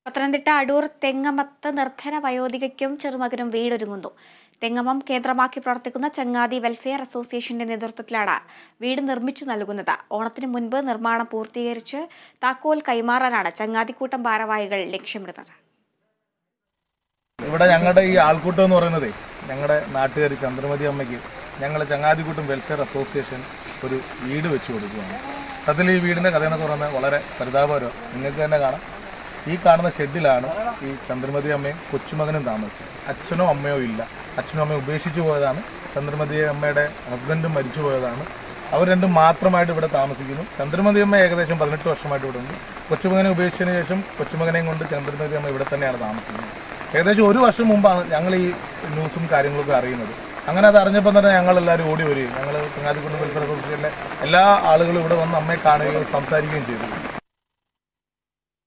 പത്തനംതിട്ട അടൂർ തെങ്ങമത്ത് നിർധന വയോധികയ്ക്കും ചെറുമകനും വീടൊരുങ്ങുന്നു തെങ്ങമം കേന്ദ്രമാക്കി പ്രവർത്തിക്കുന്ന ചങ്ങാതി വെൽഫെയർ അസോസിയേഷന്റെ നേതൃത്വത്തിലാണ് വീട് നിർമ്മിച്ചു നൽകുന്നത് ഓണത്തിന് മുൻപ് നിർമ്മാണം പൂർത്തീകരിച്ച് താക്കോൽ കൈമാറാനാണ് ചങ്ങാതിക്കൂട്ടം ഭാരവാഹികൾ ലക്ഷ്യമിടുന്നത് ഇവിടെ ഞങ്ങളുടെ ഈ ആൾക്കൂട്ടം എന്ന് പറയുന്നത് ഞങ്ങളുടെ നാട്ടുകാർ ചന്ദ്രമതി അമ്മയ്ക്ക് ഞങ്ങൾ ചങ്ങാതിക്കൂട്ടം വെൽഫെയർ അസോസിയേഷൻ ഒരു വീട് വെച്ച് കൊടുക്കുകയാണ് സത്യത്തിൽ ഈ വീടിൻ്റെ കഥ എന്നൊക്കെ പറയുന്നത് വളരെ പരിതാപകരം നിങ്ങൾക്ക് തന്നെ കാണാം ഈ കാണുന്ന ഷെഡിലാണ് ഈ ചന്ദ്രമതി അമ്മയും കൊച്ചുമകനും താമസിച്ചത് അച്ഛനോ അമ്മയോ ഇല്ല അച്ഛനും അമ്മയും ഉപേക്ഷിച്ചു പോയതാണ് ചന്ദ്രമതി അമ്മയുടെ ഹസ്ബൻഡും മരിച്ചു പോയതാണ് അവർ രണ്ടും മാത്രമായിട്ട് ഇവിടെ താമസിക്കുന്നു ചന്ദ്രമതി അമ്മ ഏകദേശം പതിനെട്ട് വർഷമായിട്ട് ഇവിടെ ഉണ്ട് കൊച്ചുമകനെ ഉപേക്ഷിച്ചതിന് ശേഷം കൊച്ചുമകനെയും കൊണ്ട് ചന്ദ്രമതി അമ്മ ഇവിടെ തന്നെയാണ് താമസിക്കുന്നത് ഏകദേശം ഒരു വർഷം മുമ്പാണ് ഞങ്ങൾ ഈ ന്യൂസും കാര്യങ്ങളൊക്കെ അറിയുന്നത് അങ്ങനെ അത് അറിഞ്ഞപ്പോൾ തന്നെ ഞങ്ങൾ എല്ലാവരും ഓടി വരികയും ഞങ്ങൾ ചങ്ങാതിക്കുണ്ട് വെൽഫെയർ അസോസിയേഷനിലെ എല്ലാ ആളുകളും ഇവിടെ വന്ന് അമ്മയെ കാണുകയും സംസാരിക്കുകയും ചെയ്തു